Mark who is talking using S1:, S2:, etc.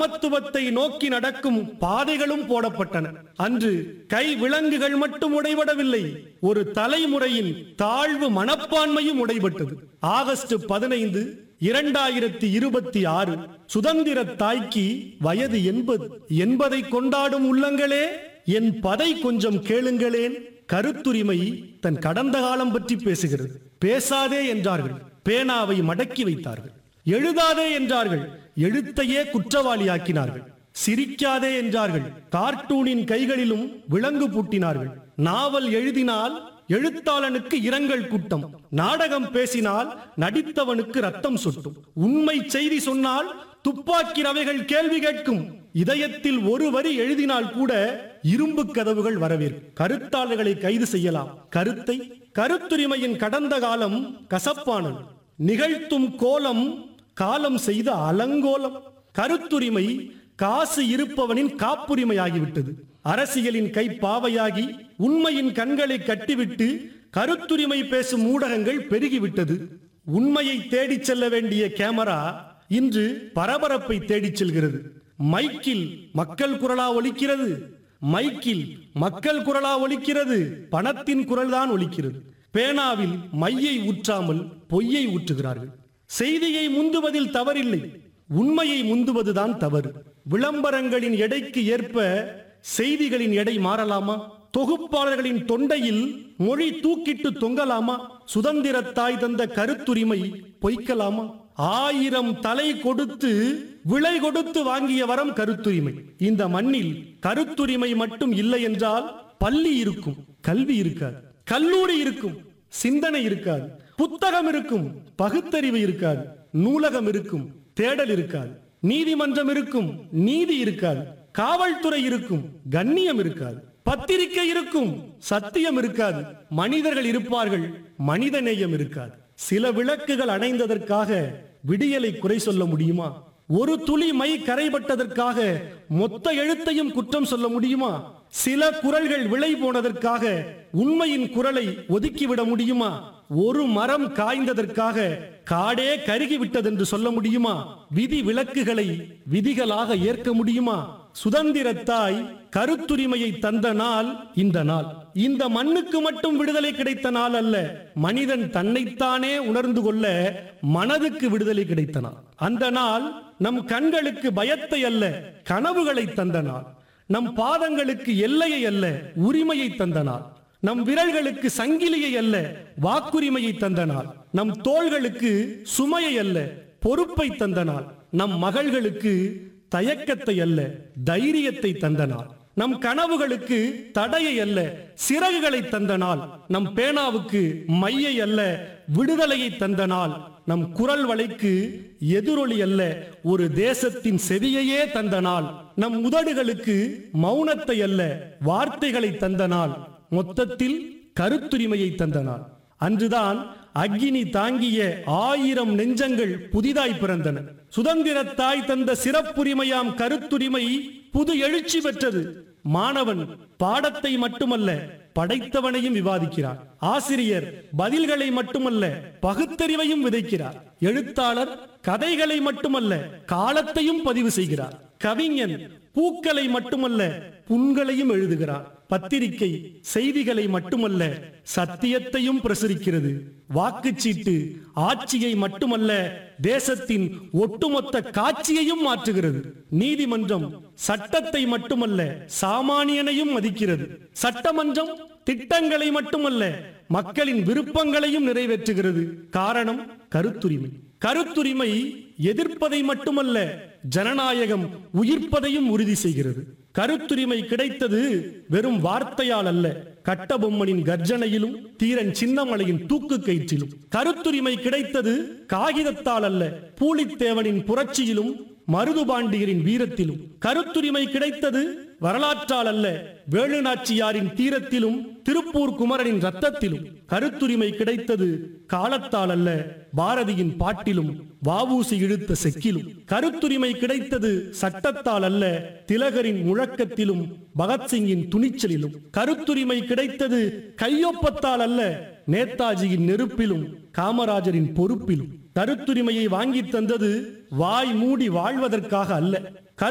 S1: சமத்துவத்தை நோக்கி நடக்கும் பாதைகளும் போடப்பட்டன அன்று கை விலங்குகள் மட்டும் உடைபடவில்லை ஒரு தலைமுறையின் தாழ்வு மனப்பான்மையும் உடைபட்டது ஆகஸ்ட் பதினைந்து இரண்டாயிரத்தி இருபத்தி ஆறு சுதந்திர தாய்க்கு வயது எண்பது என்பதை கொண்டாடும் உள்ளங்களே என் பதை கொஞ்சம் கேளுங்களேன் கருத்துரிமை தன் கடந்த காலம் பற்றி பேசுகிறது பேசாதே என்றார்கள் பேனாவை மடக்கி வைத்தார்கள் எழுதாதே என்றார்கள் எழுத்தையே குற்றவாளியாக்கினார்கள் சிரிக்காதே என்றார்கள் கார்ட்டூனின் கைகளிலும் விலங்கு பூட்டினார்கள் நாவல் எழுதினால் எழுத்தாளனுக்கு இரங்கல் கூட்டம் நாடகம் பேசினால் நடித்தவனுக்கு ரத்தம் சொட்டும் உண்மை செய்தி சொன்னால் துப்பாக்கி ரவைகள் கேள்வி கேட்கும் இதயத்தில் ஒரு வரி எழுதினால் கூட இரும்பு கதவுகள் வரவேற்கும் கருத்தாளர்களை கைது செய்யலாம் கருத்தை கருத்துரிமையின் கடந்த காலம் கசப்பானது நிகழ்த்தும் கோலம் காலம் செய்த அலங்கோலம் கருத்துரிமை காசு இருப்பவனின் காப்புரிமையாகிவிட்டது அரசியலின் கை பாவையாகி உண்மையின் கண்களை கட்டிவிட்டு கருத்துரிமை பேசும் ஊடகங்கள் பெருகிவிட்டது உண்மையை தேடிச் செல்ல வேண்டிய கேமரா இன்று பரபரப்பை தேடிச் செல்கிறது மைக்கில் மக்கள் குரலா ஒலிக்கிறது மைக்கில் மக்கள் குரலா ஒலிக்கிறது பணத்தின் குரல்தான் ஒலிக்கிறது பேனாவில் மையை ஊற்றாமல் பொய்யை ஊற்றுகிறார்கள் செய்தியை முந்துவதில் தவறில்லை உண்மையை முந்துவதுதான் தவறு விளம்பரங்களின் எடைக்கு ஏற்ப செய்திகளின் எடை மாறலாமா தொகுப்பாளர்களின் தொண்டையில் மொழி தூக்கிட்டு தொங்கலாமா சுதந்திர தாய் தந்த கருத்துரிமை பொய்க்கலாமா ஆயிரம் தலை கொடுத்து விலை கொடுத்து வாங்கிய வரம் கருத்துரிமை இந்த மண்ணில் கருத்துரிமை மட்டும் இல்லை என்றால் பள்ளி இருக்கும் கல்வி இருக்காது கல்லூரி இருக்கும் சிந்தனை இருக்காது புத்தகம் இருக்கும் பகுத்தறிவு இருக்காது நூலகம் இருக்கும் தேடல் இருக்காது நீதிமன்றம் இருக்கும் நீதி இருக்காது காவல்துறை இருக்கும் கண்ணியம் இருக்காது பத்திரிகை இருக்கும் சத்தியம் இருக்காது மனிதர்கள் இருப்பார்கள் மனிதநேயம் இருக்காது சில விளக்குகள் அணைந்ததற்காக விடியலை குறை சொல்ல முடியுமா ஒரு துளி மை கரைபட்டதற்காக மொத்த எழுத்தையும் குற்றம் சொல்ல முடியுமா சில குரல்கள் விளை போனதற்காக உண்மையின் குரலை ஒதுக்கிவிட முடியுமா ஒரு மரம் காய்ந்ததற்காக காடே கருகி விட்டதென்று சொல்ல முடியுமா விதி விலக்குகளை விதிகளாக ஏற்க முடியுமா சுதந்திரத்தாய் கருத்துரிமையை தந்த நாள் இந்த நாள் இந்த மண்ணுக்கு மட்டும் விடுதலை கிடைத்த நாள் அல்ல மனிதன் தன்னைத்தானே உணர்ந்து கொள்ள மனதுக்கு விடுதலை கிடைத்த நாள் அந்த நாள் நம் கண்களுக்கு பயத்தை அல்ல கனவுகளை தந்த நாள் நம் பாதங்களுக்கு எல்லையை அல்ல உரிமையை தந்த நாள் நம் விரல்களுக்கு சங்கிலியை அல்ல வாக்குரிமையை தந்த நாள் நம் தோள்களுக்கு சுமையை அல்ல பொறுப்பை தந்த நாள் நம் மகள்களுக்கு தயக்கத்தை அல்ல தைரியத்தை தந்த நாள் நம் கனவுகளுக்கு தடையை அல்ல சிறகுகளை தந்த நாள் நம் பேனாவுக்கு மையை அல்ல விடுதலையை தந்த நாள் நம் குரல் வலைக்கு எதிரொலி அல்ல ஒரு தேசத்தின் செவியையே தந்த நாள் நம் உதடுகளுக்கு மௌனத்தை அல்ல வார்த்தைகளை தந்த நாள் மொத்தத்தில் கருத்துரிமையை தந்த நாள் அன்றுதான் அக்னி தாங்கிய ஆயிரம் நெஞ்சங்கள் புதிதாய் பிறந்தன சுதந்திர தாய் தந்த சிறப்புரிமையாம் கருத்துரிமை புது எழுச்சி பெற்றது மாணவன் பாடத்தை மட்டுமல்ல படைத்தவனையும் விவாதிக்கிறார் ஆசிரியர் பதில்களை மட்டுமல்ல பகுத்தறிவையும் விதைக்கிறார் எழுத்தாளர் கதைகளை மட்டுமல்ல காலத்தையும் பதிவு செய்கிறார் கவிஞன் பூக்களை மட்டுமல்ல புண்களையும் எழுதுகிறார் பத்திரிகை செய்திகளை மட்டுமல்ல சத்தியத்தையும் பிரசுரிக்கிறது வாக்குச்சீட்டு ஆட்சியை மட்டுமல்ல தேசத்தின் ஒட்டுமொத்த காட்சியையும் மாற்றுகிறது நீதிமன்றம் சட்டத்தை மட்டுமல்ல சாமானியனையும் மதிக்கிறது சட்டமன்றம் திட்டங்களை மட்டுமல்ல மக்களின் விருப்பங்களையும் நிறைவேற்றுகிறது காரணம் கருத்துரிமை கருத்துரிமை எதிர்ப்பதை மட்டுமல்ல ஜனநாயகம் உயிர்ப்பதையும் உறுதி செய்கிறது கருத்துரிமை கிடைத்தது வெறும் வார்த்தையால் அல்ல கட்டபொம்மனின் கர்ஜனையிலும் தீரன் சின்னமலையின் தூக்கு கயிற்றிலும் கருத்துரிமை கிடைத்தது காகிதத்தால் அல்ல பூலித்தேவனின் புரட்சியிலும் மருதுபாண்டியரின் வீரத்திலும் கருத்துரிமை கிடைத்தது வரலாற்றால் அல்ல வேலுநாச்சியாரின் தீரத்திலும் திருப்பூர் குமரனின் ரத்தத்திலும் கருத்துரிமை கிடைத்தது காலத்தால் அல்ல பாரதியின் பாட்டிலும் வாவூசி இழுத்த செக்கிலும் கருத்துரிமை கிடைத்தது சட்டத்தால் அல்ல திலகரின் முழக்கத்திலும் பகத்சிங்கின் துணிச்சலிலும் கருத்துரிமை கிடைத்தது கையொப்பத்தால் அல்ல நேதாஜியின் நெருப்பிலும் காமராஜரின் பொறுப்பிலும் கருத்துரிமையை வாங்கி தந்தது வாய் மூடி வாழ்வதற்காக அல்ல